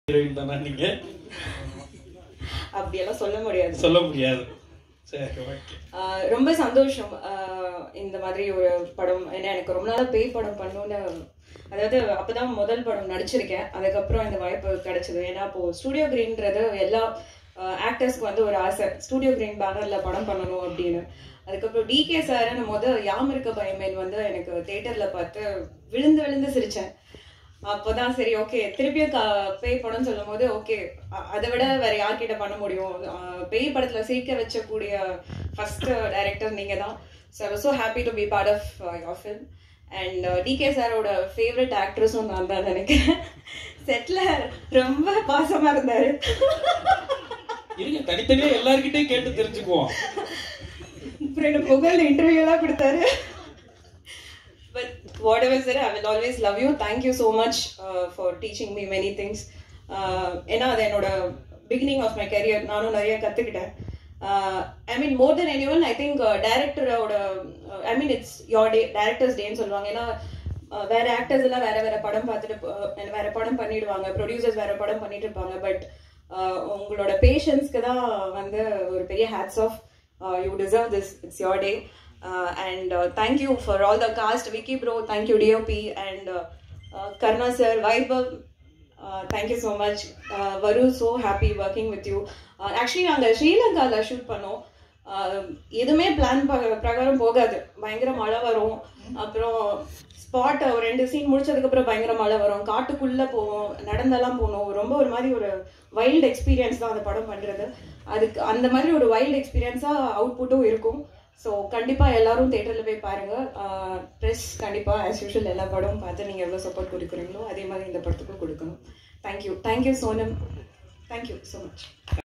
heroine தானா நீங்க அப்படியெல்லாம் சொல்ல முடியாது சொல்ல முடியாது சரி ஓகே ஆஹ் ரொம்ப சந்தோஷம் ஆஹ் இந்த மாதிரி ஒரு படம் ஏன்னா எனக்கு ரொம்ப நாளா பேய் படம் பண்ணணும்னு அதாவது அப்பதான் முதல் படம் நடிச்சிருக்கேன் அதுக்கப்புறம் இந்த வாய்ப்பு கிடைச்சது ஏன்னா இப்போ ஸ்டூடியோ கிரீன்றது எல்லா ஆக்டர்ஸ்க்கு வந்து ஒரு ஆசை ஸ்டூடியோ கிரீன் பேனர்ல படம் பண்ணணும் அப்படின்னு அதுக்கப்புறம் டிகே சார்னு முத யாம் இருக்க பயமேன் வந்து எனக்கு தேட்டர்ல பார்த்து விழுந்து விழுந்து சிரிச்சேன் அப்போதான் சரி ஓகே திருப்பியும் க- பேய் படம் சொல்லும் போது ஓகே அதை விட வேற யார்கிட்ட பண்ண முடியும் அஹ் பேய் படத்துல சிரிக்க வச்சக்கூடிய ஃபர்ஸ்ட் டைரக்டர் நீங்க தான் so I so happy to be part of your film and DK சாரோட ஃபேவரட் ஆக்ட்ரஸும் நான் தான் நினைக்கிறேன் செட்ல ரொம்ப பாசமா இருந்தாரு இருங்க தனித்தனியா எல்லார்கிட்டயும் கேட்டு தெரிஞ்சுக்குவோம் அப்புறம் எனக்கு புகழ் இன்டர்வியூலாம் கொடுத்தாரு but whatever sir I will always love you thank you so much for teaching me many things ஏன்னா அது என்னோட பிகினிங் ஆஃப் மை கரியர் நானும் நிறைய கற்றுக்கிட்டேன் I mean more than any one I think டேரக்டரோட I mean it's your day directors டேன்னு சொல்லுவாங்க ஏன்னா uh, வேற ஆக்டர்ஸ் எல்லாம் வேற வேற படம் பார்த்துட்டு uh, வேற படம் பண்ணிடுவாங்க ப்ரொடியூசர்ஸ் வேற படம் பண்ணிட்டு இருப்பாங்க பட் உங்களோட பேஷன்ஸ்க்கு தான் வந்து ஒரு பெரிய hats off you deserve this it's your day and thank you for all the cast Vicky bro thank you DOP and Karna sir Vaibhav thank you so much Varu so happy working with you actually நாங்கள் ஸ்ரீலங்காவில் ஷூட் பண்ணோம் ஆஹ் எதுவுமே பிளான் பிரகாரம் போகாது பயங்கர மழை வரும் அப்புறம் ஸ்பாட் ஒரு ரெண்டு சீன் முடிச்சதுக்கு அப்புறம் பயங்கர மழை வரும் காட்டுக்குள்ள போவோம் நடந்தெல்லாம் போனோம் ரொம்ப ஒரு மாதிரி ஒரு வைல்டு எக்ஸ்பீரியன்ஸ் தான் அந்த படம் பண்றது அதுக்கு அந்த மாதிரி ஒரு வைல்டு எக்ஸ்பீரியன்ஸா அவுட்புட்டும் இருக்கும் ஸோ கண்டிப்பா எல்லாரும் தேட்டர்ல போய் பாருங்க ப்ரெஸ் கண்டிப்பா ஆஸ் யூஷுவல் எல்லா படமும் பார்த்து நீங்க எவ்வளவு சப்போர்ட் கொடுக்குறீங்களோ அதே மாதிரி இந்த படத்துக்கும் கொடுக்கணும் thank you thank you Sonam thank you so much